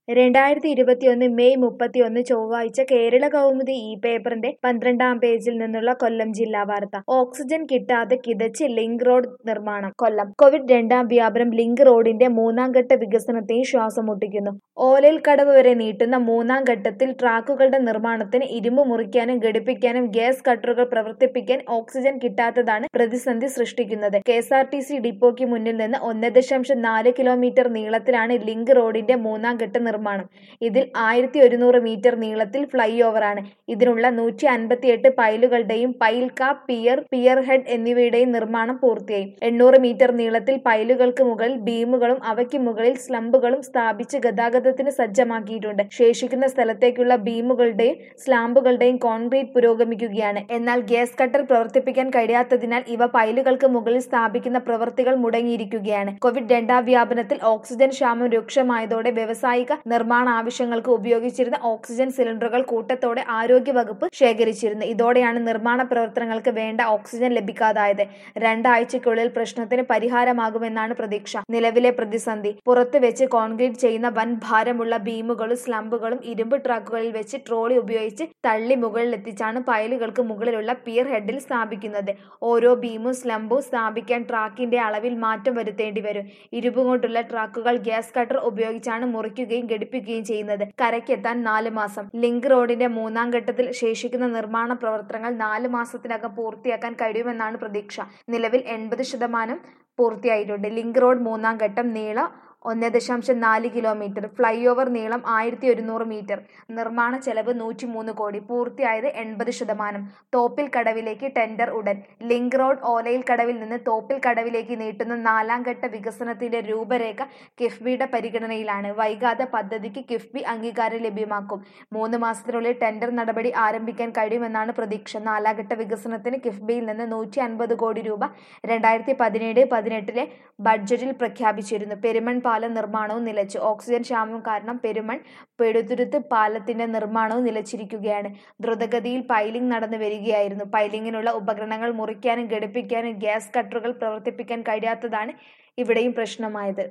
രണ്ടായിരത്തി ഇരുപത്തിയൊന്ന് മെയ് മുപ്പത്തിയൊന്ന് ചൊവ്വാഴ്ച കേരള കൗമുദി ഈ പേപ്പറിന്റെ പന്ത്രണ്ടാം പേജിൽ നിന്നുള്ള കൊല്ലം ജില്ലാ വാർത്ത ഓക്സിജൻ കിട്ടാതെ കിതച്ച് ലിങ്ക് റോഡ് നിർമ്മാണം കൊല്ലം കോവിഡ് രണ്ടാം വ്യാപനം ലിങ്ക് റോഡിന്റെ മൂന്നാം ഘട്ട വികസനത്തെയും ശ്വാസം മുട്ടിക്കുന്നു ഓലയിൽ കടവ് വരെ നീട്ടുന്ന മൂന്നാം ഘട്ടത്തിൽ ട്രാക്കുകളുടെ നിർമ്മാണത്തിന് ഇരുമ്പ് മുറിക്കാനും ഘടിപ്പിക്കാനും ഗ്യാസ് കട്ടറുകൾ പ്രവർത്തിപ്പിക്കാൻ ഓക്സിജൻ കിട്ടാത്തതാണ് പ്രതിസന്ധി സൃഷ്ടിക്കുന്നത് K S R T C ഡിപ്പോയ്ക്ക് മുന്നിൽ നിന്ന് ഒന്ന് ദശാംശം നാല് കിലോമീറ്റർ നീളത്തിലാണ് ലിങ്ക് റോഡിന്റെ മൂന്നാം ഘട്ട നിർമ്മാണം ഇതിൽ ആയിരത്തി ഒരുന്നൂറ് മീറ്റർ നീളത്തിൽ ഫ്ലൈ ഓവറാണ് ഇതിനുള്ള നൂറ്റി അൻപത്തിയെട്ട് പൈലുകളുടെയും pile cap pier pier head എന്നിവയുടെയും നിർമ്മാണം പൂർത്തിയായി എണ്ണൂറ് മീറ്റർ നീളത്തിൽ പൈലുകൾക്ക് മുകളിൽ ബീമുകളും അവയ്ക്ക് മുകളിൽ സ്ലംബുകളും സ്ഥാപിച്ച് ഗതാഗതത്തിന് സജ്ജമാക്കിയിട്ടുണ്ട് ശേഷിക്കുന്ന സ്ഥലത്തേക്കുള്ള ബീമുകളുടെയും സ്ലാമ്പുകളുടെയും കോൺക്രീറ്റ് പുരോഗമിക്കുകയാണ് എന്നാൽ ഗ്യാസ് കട്ടർ പ്രവർത്തിപ്പിക്കാൻ കഴിയാത്തതിനാൽ ഇവ പൈലുകൾക്ക് മുകളിൽ സ്ഥാപിക്കുന്ന പ്രവൃത്തികൾ മുടങ്ങിയിരിക്കുകയാണ് കോവിഡ് രണ്ടാം വ്യാപനത്തിൽ ഓക്സിജൻ ക്ഷാമം രൂക്ഷമായതോടെ വ്യവസായിക നിർമ്മാണ ആവശ്യങ്ങൾക്ക് ഉപയോഗിച്ചിരുന്ന ഓക്സിജൻ സിലിണ്ടറുകൾ കൂട്ടത്തോടെ ആരോഗ്യ വകുപ്പ് ശേഖരിച്ചിരുന്നു ഇതോടെയാണ് നിർമ്മാണ പ്രവർത്തനങ്ങൾക്ക് വേണ്ട ഓക്സിജൻ ലഭിക്കാതായത് രണ്ടാഴ്ചയ്ക്കുള്ളിൽ പ്രശ്നത്തിന് പരിഹാരമാകുമെന്നാണ് പ്രതീക്ഷ നിലവിലെ പ്രതിസന്ധി പുറത്ത് വെച്ച് കോൺക്രീറ്റ് ചെയ്യുന്ന വൻ ഭാരമുള്ള ബീമുകളും സ്ലംബുകളും ഇരുമ്പ് ട്രക്കുകളിൽ വെച്ച് ട്രോളി ഉപയോഗിച്ച് തള്ളി മുകളിലെത്തിച്ചാണ് പയലുകൾക്ക് മുകളിലുള്ള പിയർ ഹെഡിൽ സ്ഥാപിക്കുന്നത് ഓരോ ബീമും സ്ലംബും സ്ഥാപിക്കാൻ ട്രാക്കിന്റെ അളവിൽ മാറ്റം വരുത്തേണ്ടി വരും ഇരുമ്പ് കൊണ്ടുള്ള ട്രാക്കുകൾ ഗ്യാസ് കട്ടർ ഉപയോഗിച്ചാണ് മുറിക്കുകയും ഘടിപ്പിക്കുകയും ചെയ്യുന്നത് കരയ്ക്കെത്താൻ നാല് മാസം ലിങ്ക് റോഡിന്റെ മൂന്നാം ഘട്ടത്തിൽ ശേഷിക്കുന്ന നിർമ്മാണ പ്രവർത്തനങ്ങൾ നാല് മാസത്തിനകം പൂർത്തിയാക്കാൻ കഴിയുമെന്നാണ് പ്രതീക്ഷ നിലവിൽ എൺപത് ശതമാനം പൂർത്തിയായിട്ടുണ്ട് ലിങ്ക് റോഡ് മൂന്നാം ഘട്ടം നീള ഒന്ന് ദശാംശം നാല് കിലോമീറ്റർ ഫ്ലൈ ഓവർ നീളം ആയിരത്തി ഒരുന്നൂറ് മീറ്റർ നിർമ്മാണ ചെലവ് നൂറ്റിമൂന്ന് കോടി പൂർത്തിയായത് എൺപത് ശതമാനം തോപ്പിൽ കടവിലേക്ക് ടെൻഡർ ഉടൻ ലിങ്ക് റോഡ് ഓലയിൽ കടവിൽ നിന്ന് തോപ്പിൽ കടവിലേക്ക് നീട്ടുന്ന നാലാം ഘട്ട വികസനത്തിന്റെ രൂപരേഖ കിഫ്ബിയുടെ പരിഗണനയിലാണ് വൈകാതെ പദ്ധതിക്ക് കിഫ്ബി അംഗീകാരം ലഭ്യമാക്കും മൂന്ന് മാസത്തിനുള്ളിൽ ടെൻഡർ നടപടി ആരംഭിക്കാൻ കഴിയുമെന്നാണ് പ്രതീക്ഷ നാലാം ഘട്ട വികസനത്തിന് കിഫ്ബിയിൽ നിന്ന് നൂറ്റി അൻപത് കോടി രൂപ രണ്ടായിരത്തി പതിനേഴ് പതിനെട്ടിലെ ബഡ്ജറ്റിൽ പ്രഖ്യാപിച്ചിരുന്നു പെരുമൺ പാലം നിർമ്മാണവും നിലച്ചു ഓക്സിജൻ ക്ഷാമം കാരണം പെരുമൺ പെടുത്തുരുത്ത് പാലത്തിന്റെ നിർമ്മാണവും നിലച്ചിരിക്കുകയാണ് ദ്രുതഗതിയിൽ പൈലിംഗ് നടന്നു വരികയായിരുന്നു പൈലിങ്ങിനുള്ള ഉപകരണങ്ങൾ മുറിക്കാനും ഘടിപ്പിക്കാനും ഗ്യാസ് കട്ടറുകൾ പ്രവർത്തിപ്പിക്കാൻ കഴിയാത്തതാണ് ഇവിടെയും പ്രശ്നമായത്